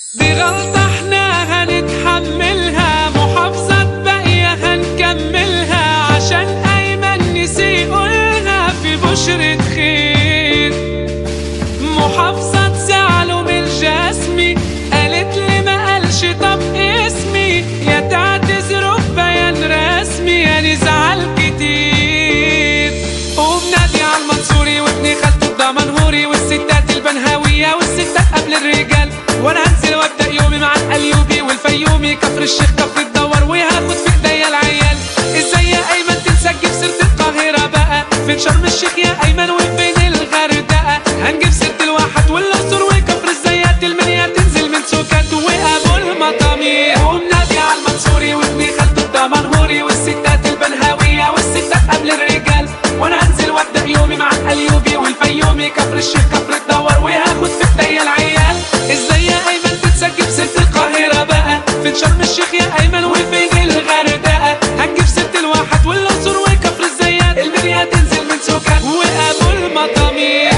دي غلطة احنا هنتحملها محافظة باقية هنكملها عشان أيمن نسي يقولها في بشرة خير محافظة تزعله من الجسمي قالت لي ما قالش طب اسمي يا تعتذروا ببيان رسمي يا نزعل كتير وبنادي على المنصوري وابني خالته الدمنهوري والستات البنهاوية والستات قبل الرجال وانا هنزل وابدا يومي مع القليوبي والفيومي كفر الشيخ كفر الدور وهاخد في ايديا العيال ازاي يا ايمن تنسى تجيب سيره القاهره بقى فين شرم الشيخ يا ايمن وفين الغردقه هنجيب سيره الواحات والاقصر وكفر الزيات المنيا تنزل من سوكات وابو المطامير ومنادي على المنصوري وابني خالته الدمنهوري والستات البنهاويه والستات قبل الرجال وانا هنزل وابدا يومي مع القليوبي والفيومي كفر الشيخ كفر الدور وهاخد في ايديا العيال ازاي يا ايمن تتسجل سيره القاهره بقى فين شرم الشيخ يا ايمن وفين الغردقه هنجيب سيره الواحات والاقصر وكفر الزيات المنيا تنزل من سوكات وابو المطامير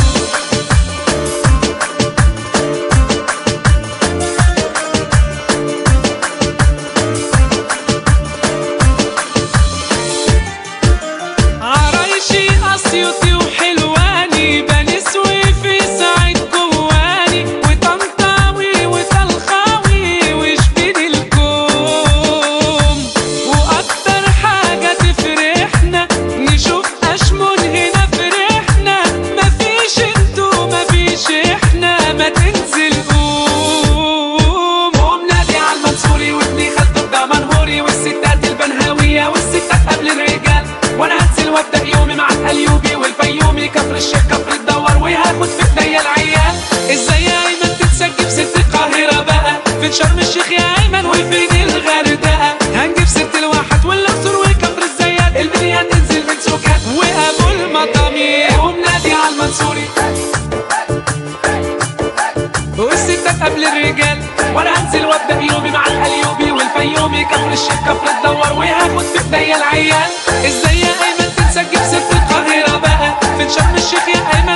عرايشي اسيوطي وحلواني بني سويفي سعيد جواني وطنطاوي وطلخاوي وشبين الكوم واكتر حاجة تفرحنا نشوف اشمون هنا فرحنا مفيش انتو مفيش احنا ما تنزل قوم ومنادي على المنصوري وابني خالته الدمنهوري والستات البنهاوية والستات قبل الرجال وانا هنزل وابدا يومي مع القليوبي والفيومي كفر الشيخ كفر الدور وهاخد في ايديا العيال ازاي يا ايمن تتسجل سيره القاهره بقى فين شرم الشيخ يا ايمن وفين الغردقه هنجيب سيره الواحات والاقصر وكفر الزيات المنيا تنزل من سوكات وابو المطامير ومنادي على المنصوري والستات قبل الرجال وانا هنزل وابدا يومي مع القليوبي والفيومي كفر الشيخ كفر الدور وهاخد في ايديا العيال ازاي يا ايمن تنسى تجيب سيره القاهره بقى فين شرم الشيخ يا ايمن